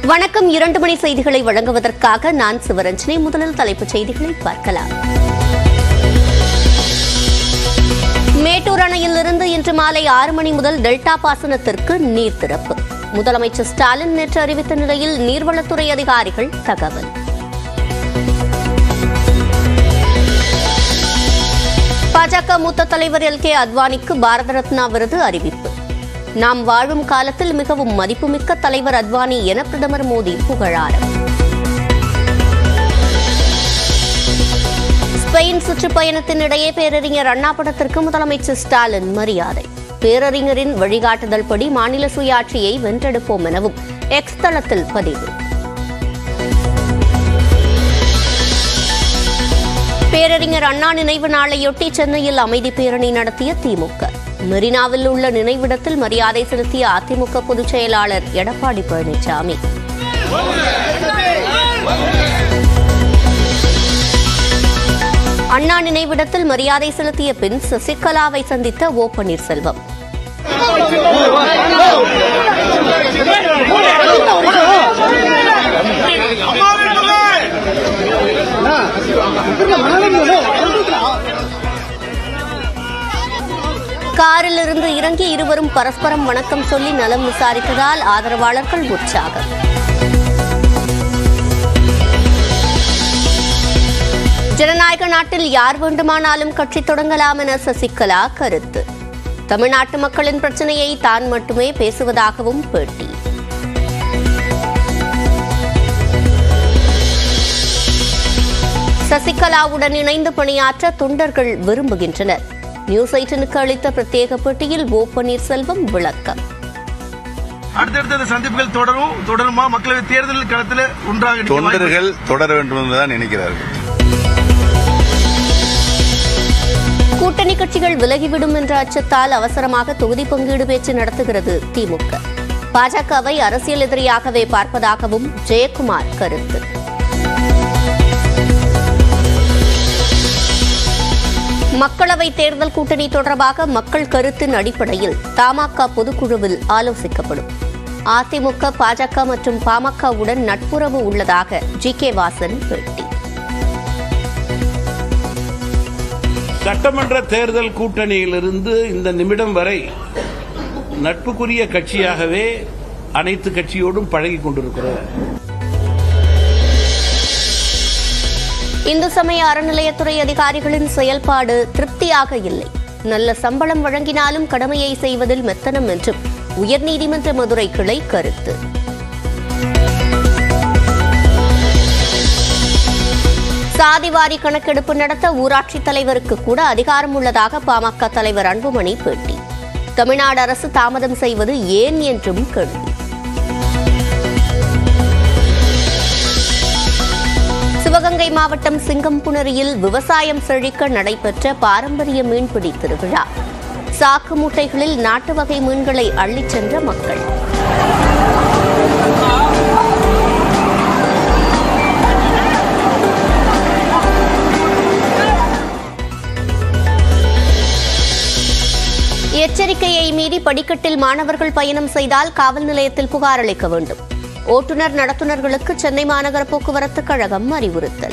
வணக்கம் இரண்டு மணி செய்திகளை வழங்குவதற்காக நான் சிவரஞ்சனி முதலில் தலைப்புச் செய்திகளை பார்க்கலாம் மேட்டூர் அணையிலிருந்து இன்று மாலை ஆறு மணி முதல் டெல்டா பாசனத்திற்கு நீர் திறப்பு முதலமைச்சர் ஸ்டாலின் நேற்று அறிவித்த நிலையில் நீர்வளத்துறை அதிகாரிகள் தகவல் பாஜக மூத்த தலைவர் எல் கே அத்வானிக்கு பாரத ரத்னா விருது அறிவிப்பு நாம் வாழும் காலத்தில் மிகவும் மதிப்புமிக்க தலைவர் அத்வானி என பிரதமர் மோடி புகழாரம் ஸ்பெயின் சுற்றுப்பயணத்தின் இடையே பேரறிஞர் அண்ணா படத்திற்கு முதலமைச்சர் ஸ்டாலின் மரியாதை பேரறிஞரின் வழிகாட்டுதல் படி மாநில சுயாட்சியை வென்றெடுப்போம் எனவும் எக்ஸ் தளத்தில் பதிவு பேரறிஞர் அண்ணா நினைவு நாளையொட்டி சென்னையில் அமைதி பேரணி நடத்திய திமுக மெரினாவில் உள்ள நினைவிடத்தில் மரியாதை செலுத்திய அதிமுக பொதுச் செயலாளர் எடப்பாடி பழனிசாமி அண்ணா நினைவிடத்தில் மரியாதை செலுத்திய பின் சசிகலாவை சந்தித்த ஓ பன்னீர்செல்வம் காரில் இருந்து இறங்கி இருவரும் பரஸ்பரம் வணக்கம் சொல்லி நலம் விசாரித்ததால் ஆதரவாளர்கள் உற்சாகம் ஜனநாயக நாட்டில் யார் வேண்டுமானாலும் கட்சி தொடங்கலாம் என சசிகலா கருத்து தமிழ்நாட்டு மக்களின் பிரச்சனையை தான் மட்டுமே பேசுவதாகவும் பேட்டி சசிகலாவுடன் இணைந்து பணியாற்ற தொண்டர்கள் விரும்புகின்றனர் நியூஸ் எயிட்டனுக்கு அளித்த பிரத்யேக பேட்டியில் ஓ பன்னீர்செல்வம் விளக்கம் அடுத்தடுத்த இந்த சந்திப்புகள் தொடரும் தொடருமா மக்களவை தேர்தல் களத்தில் ஒன்றாக நிக்க வாய்ப்பு- தொண்டர்கள் தொடர வேண்டும் என்றுதான் நினைக்கிறார்கள் கூட்டணி கட்சிகள் விலகிவிடும் என்ற அச்சத்தால் அவசரமாக தொகுதி பங்கீடு பேச்சு நடத்துகிறது திமுக பாஜகவை அரசியல் எதிரியாகவே பார்ப்பதாகவும் ஜெயக்குமார் கருத்து மக்களவை தேர்தல் கூட்டணி தொடர்பாக மக்கள் கருத்தின் அடிப்படையில் தமாக பொதுக்குழுவில் ஆலோசிக்கப்படும் அதிமுக பாஜக மற்றும் பாமகவுடன் நட்புறவு உள்ளதாக ஜி கே வாசன் பேட்டி சட்டமன்ற தேர்தல் கூட்டணியிலிருந்து இந்த நிமிடம் வரை நட்புக்குரிய கட்சியாகவே அனைத்து கட்சியோடும் பழகிக் கொண்டிருக்கிறோம் இந்து சமய அறநிலையத்துறை அதிகாரிகளின் செயல்பாடு திருப்தியாக இல்லை நல்ல சம்பளம் வழங்கினாலும் கடமையை செய்வதில் மெத்தனம் என்றும் உயர்நீதிமன்ற மதுரை கிளை கருத்து சாதிவாரி கணக்கெடுப்பு நடத்த ஊராட்சித் தலைவருக்கு கூட அதிகாரம் உள்ளதாக பாமக தலைவர் அன்புமணி பேட்டி தமிழ்நாடு அரசு தாமதம் செய்வது ஏன் என்றும் கேள்வி சிவகங்கை மாவட்டம் சிங்கம்புணரியில் விவசாயம் செழிக்க நடைபெற்ற பாரம்பரிய மீன்பிடி திருவிழா சாக்கு மூட்டைகளில் நாட்டு வகை மீன்களை அள்ளிச் சென்ற மக்கள் எச்சரிக்கையை மீறி படிக்கட்டில் மாணவர்கள் பயணம் செய்தால் காவல் நிலையத்தில் புகார் அளிக்க வேண்டும் ஓட்டுநர் நடத்துனர்களுக்கு சென்னை மாநகர போக்குவரத்து கழகம் அறிவுறுத்தல்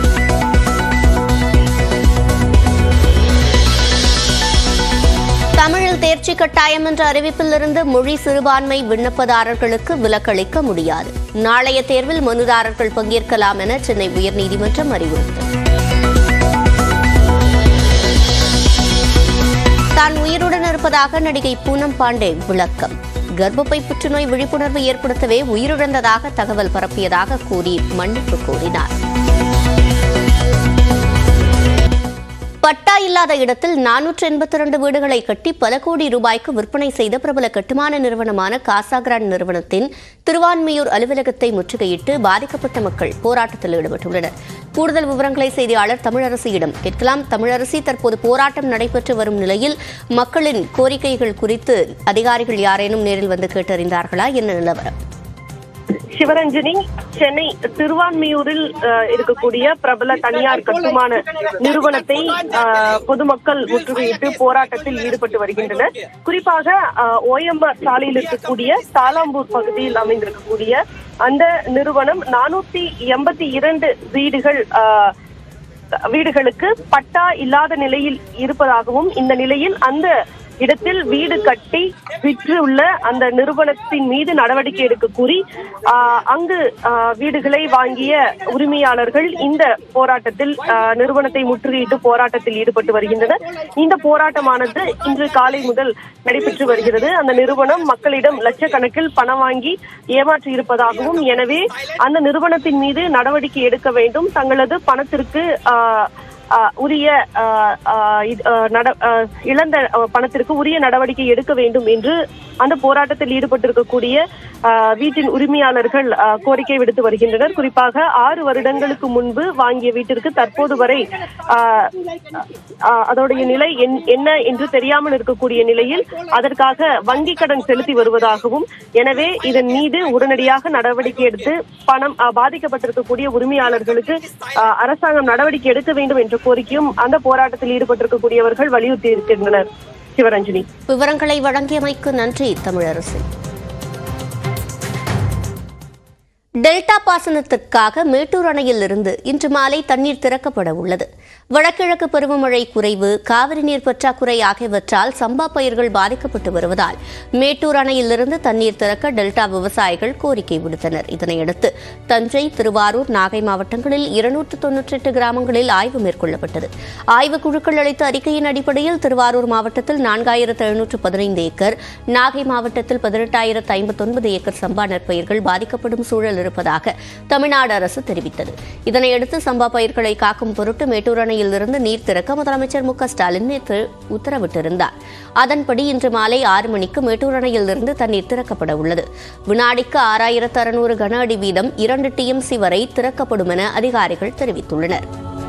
தமிழில் தேர்ச்சி கட்டாயம் என்ற அறிவிப்பிலிருந்து மொழி சிறுபான்மை விண்ணப்பதாரர்களுக்கு விலக்களிக்க முடியாது நாளைய தேர்வில் மனுதாரர்கள் பங்கேற்கலாம் என சென்னை உயர்நீதிமன்றம் அறிவுறுத்தல் தான் உயிருடன் இருப்பதாக நடிகை பூனம் பாண்டே விளக்கம் கர்ப்பப்பை புற்றுநோய் விழிப்புணர்வு ஏற்படுத்தவே உயிரிழந்ததாக தகவல் பரப்பியதாக கூறி மன்னிப்பு கோரினார் பட்டா இல்லாத இடத்தில் நானூற்று எண்பத்தி இரண்டு வீடுகளை கட்டி பல கோடி ரூபாய்க்கு விற்பனை செய்த பிரபல கட்டுமான நிறுவனமான காசாகிராண்ட் நிறுவனத்தின் திருவான்மையூர் அலுவலகத்தை முற்றுகையிட்டு பாதிக்கப்பட்ட மக்கள் போராட்டத்தில் ஈடுபட்டுள்ளனர் கூடுதல் விவரங்களை செய்தியாளர் தமிழரசியிடம் கேட்கலாம் தமிழரசி தற்போது போராட்டம் நடைபெற்று வரும் நிலையில் மக்களின் கோரிக்கைகள் குறித்து அதிகாரிகள் யாரேனும் நேரில் வந்து கேட்டறிந்தார்களா என்ன நிலவரம் சிவரஞ்சனி சென்னை திருவான்மியூரில் அஹ், இருக்கக்கூடிய பிரபல தனியார் கட்டுமான நிறுவனத்தை அஹ், பொதுமக்கள் முற்றுகையிட்டு போராட்டத்தில் ஈடுபட்டு வருகின்றனர் குறிப்பாக ஓஎம்ஆர் சாலையில் இருக்கக்கூடிய சாலாம்பூர் பகுதியில் அமைந்திருக்கக்கூடிய அந்த நிறுவனம் நானூத்தி எண்பத்தி இரண்டு வீடுகள் அஹ், வீடுகளுக்கு பட்டா இல்லாத நிலையில் இருப்பதாகவும் இந்த நிலையில் அந்த இடத்தில் வீடு கட்டி விற்றுள்ள அந்த நிறுவனத்தின் மீது நடவடிக்கை எடுக்க கூறி ஆஹ், அங்கு ஆஹ், வீடுகளை வாங்கிய உரிமையாளர்கள் இந்த போராட்டத்தில் ஆஹ், நிறுவனத்தை முற்றுகையிட்டு போராட்டத்தில் ஈடுபட்டு வருகின்றனர் இந்த போராட்டமானது இன்று காலை முதல் நடைபெற்று வருகிறது அந்த நிறுவனம் மக்களிடம் லட்சக்கணக்கில் பணம் வாங்கி ஏமாற்றி இருப்பதாகவும் எனவே அந்த நிறுவனத்தின் மீது நடவடிக்கை எடுக்க வேண்டும் தங்களது பணத்திற்கு ஆஹ், ஆஹ், உரிய ஆஹ், ஆஹ், இது, ஆஹ், நட- ஆஹ், இழந்த ஆஹ், பணத்திற்கு உரிய நடவடிக்கை எடுக்க வேண்டும் என்று அந்த போராட்டத்தில் ஈடுபட்டிருக்கக்கூடிய ஆஹ், வீட்டின் உரிமையாளர்கள் ஆஹ், கோரிக்கை விடுத்து வருகின்றனர் குறிப்பாக ஆறு வருடங்களுக்கு முன்பு வாங்கிய வீட்டிற்கு தற்போது வரை ஆஹ், ஆஹ், அதோடைய நிலை என்- என்ன என்று தெரியாமல் இருக்கக்கூடிய நிலையில் அதற்காக வங்கி கடன் செலுத்தி வருவதாகவும் எனவே இதன் மீது உடனடியாக நடவடிக்கை எடுத்து பணம் ஆஹ், பாதிக்கப்பட்டிருக்கக்கூடிய உரிமையாளர்களுக்கு ஆஹ், அரசாங்கம் நடவடிக்கை எடுக்க வேண்டும் என்ற கோரிக்கையும் அந்த போராட்டத்தில் ஈடுபட்டிருக்கக்கூடியவர்கள் வலியுறுத்தி இருக்கின்றனர் சிவரஞ்சனி விவரங்களை வழங்கியமைக்கு நன்றி தமிழரசு டெல்டா பாசனத்திற்காக மேட்டூர் அணையில் இருந்து இன்று மாலை தண்ணீர் திறக்கப்பட உள்ளது வடகிழக்கு பருவமழை குறைவு காவிரி நீர் பற்றாக்குறை ஆகியவற்றால் சம்பா பயிர்கள் பாதிக்கப்பட்டு வருவதால் மேட்டூர் அணையிலிருந்து தண்ணீர் திறக்க டெல்டா விவசாயிகள் கோரிக்கை விடுத்தனர் இதனையடுத்து தஞ்சை திருவாரூர் நாகை மாவட்டங்களில் இருநூற்று தொன்னூற்றி எட்டு கிராமங்களில் ஆய்வு மேற்கொள்ளப்பட்டது ஆய்வுக் குழுக்கள் அளித்த அறிக்கையின் அடிப்படையில் திருவாரூர் மாவட்டத்தில் நான்காயிரத்து எழுநூற்று பதினைந்து ஏக்கர் நாகை மாவட்டத்தில் பதினெட்டாயிரத்து ஐம்பத்தொன்பது ஏக்கர் சம்பா நெற்பயிர்கள் பாதிக்கப்படும் சூழல் இருப்பதாக தமிழ்நாடு அரசு தெரிவித்தது இதனையடுத்து சம்பா பயிர்களை காக்கும் பொருட்டு மேட்டூர் அணையிலிருந்து நீர் திறக்க முதலமைச்சர் மு க ஸ்டாலின் நேற்று உத்தரவிட்டிருந்தார் அதன்படி இன்று மாலை ஆறு மணிக்கு மேட்டூர் அணையிலிருந்து தண்ணீர் திறக்கப்பட உள்ளது வினாடிக்கு ஆறாயிரத்து அறுநூறு கன அடி வீதம் இரண்டு டிஎம்சி வரை திறக்கப்படும் என அதிகாரிகள் தெரிவித்துள்ளனர்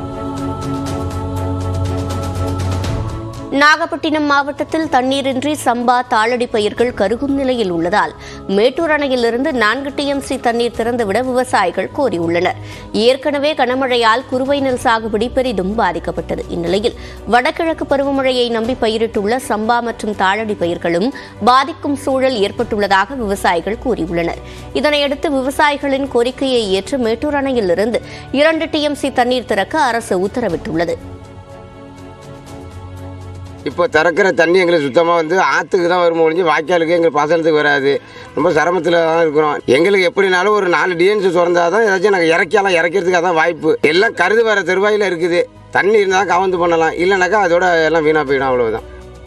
நாகப்பட்டினம் மாவட்டத்தில் தண்ணீரின்றி சம்பா தாளடி பயிர்கள் கருகும் நிலையில் உள்ளதால் மேட்டூர் அணையிலிருந்து நான்கு டிஎம்சி தண்ணீர் திறந்துவிட விவசாயிகள் கோரியுள்ளனர் ஏற்கனவே கனமழையால் குறுவை நெல் சாகுபடி பெரிதும் பாதிக்கப்பட்டது இந்நிலையில் வடகிழக்கு பருவமழையை நம்பி பயிரிட்டுள்ள சம்பா மற்றும் தாளடி பயிர்களும் பாதிக்கும் சூழல் ஏற்பட்டுள்ளதாக விவசாயிகள் கூறியுள்ளனர் இதனையடுத்து விவசாயிகளின் கோரிக்கையை ஏற்று மேட்டூர் அணையிலிருந்து இரண்டு டிஎம்சி தண்ணீர் திறக்க அரசு உத்தரவிட்டுள்ளது இப்போ திறக்கிற தண்ணி எங்களுக்கு சுத்தமாக வந்து ஆற்றுக்கு தான் வரும் ஒழிஞ்சு வாய்க்காலுக்கு எங்களுக்கு பாசனத்துக்கு வராது ரொம்ப சிரமத்தில் தான் இருக்கிறோம் எங்களுக்கு எப்படினாலும் ஒரு நாலு டிஎன்சி திறந்தா தான் ஏதாச்சும் நாங்கள் இறக்கலாம் இறக்கிறதுக்கு அதான் வாய்ப்பு எல்லாம் கருது வர தெருவாயில் இருக்குது தண்ணி இருந்தால் கவர்ந்து பண்ணலாம் இல்லைனாக்கா அதோட எல்லாம் வீணாக போயிடும் அவ்வளவுதான்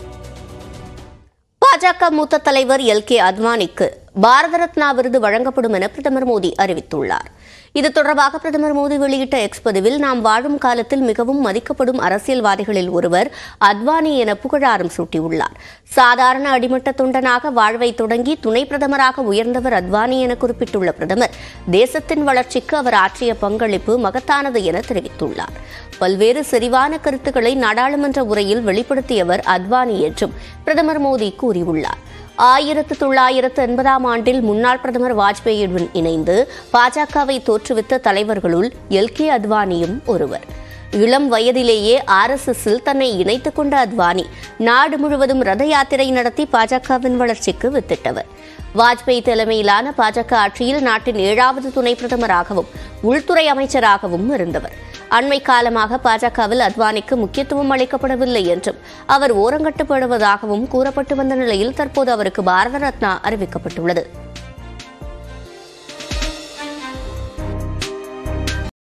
பாஜக மூத்த தலைவர் எல் கே அத்வானிக்கு பாரத ரத்னா விருது வழங்கப்படும் என பிரதமர் மோடி அறிவித்துள்ளார் இது தொடர்பாக பிரதமர் மோடி வெளியிட்ட எக்ஸ் பதிவில் நாம் வாழும் காலத்தில் மிகவும் மதிக்கப்படும் அரசியல்வாதிகளில் ஒருவர் அத்வானி என புகழாரம் சூட்டியுள்ளார் சாதாரண அடிமட்ட தொண்டனாக வாழ்வை தொடங்கி துணை பிரதமராக உயர்ந்தவர் அத்வானி என குறிப்பிட்டுள்ள பிரதமர் தேசத்தின் வளர்ச்சிக்கு அவர் ஆற்றிய பங்களிப்பு மகத்தானது என தெரிவித்துள்ளார் பல்வேறு செறிவான கருத்துக்களை நாடாளுமன்ற உரையில் வெளிப்படுத்தியவர் அத்வானி என்றும் பிரதமர் மோடி கூறியுள்ளார் ஆயிரத்து தொள்ளாயிரத்து எண்பதாம் ஆண்டில் முன்னாள் பிரதமர் வாஜ்பேயியுடன் இணைந்து பாஜகவை தோற்றுவித்த தலைவர்களுள் எல் கே அத்வானியும் ஒருவர் இளம் வயதிலேயே ஆர்எஸ்எஸ்ஸில் தன்னை இணைத்துக் கொண்ட அத்வானி நாடு முழுவதும் ரத யாத்திரை நடத்தி பாஜகவின் வளர்ச்சிக்கு வித்திட்டவர் வாஜ்பேயி தலைமையிலான பாஜக ஆட்சியில் நாட்டின் ஏழாவது துணை பிரதமராகவும் உள்துறை அமைச்சராகவும் இருந்தவர் அண்மை காலமாக பாஜகவில் அத்வானிக்கு முக்கியத்துவம் அளிக்கப்படவில்லை என்றும் அவர் ஓரங்கட்டப்படுவதாகவும் கூறப்பட்டு வந்த நிலையில் தற்போது அவருக்கு பாரத ரத்னா அறிவிக்கப்பட்டுள்ளது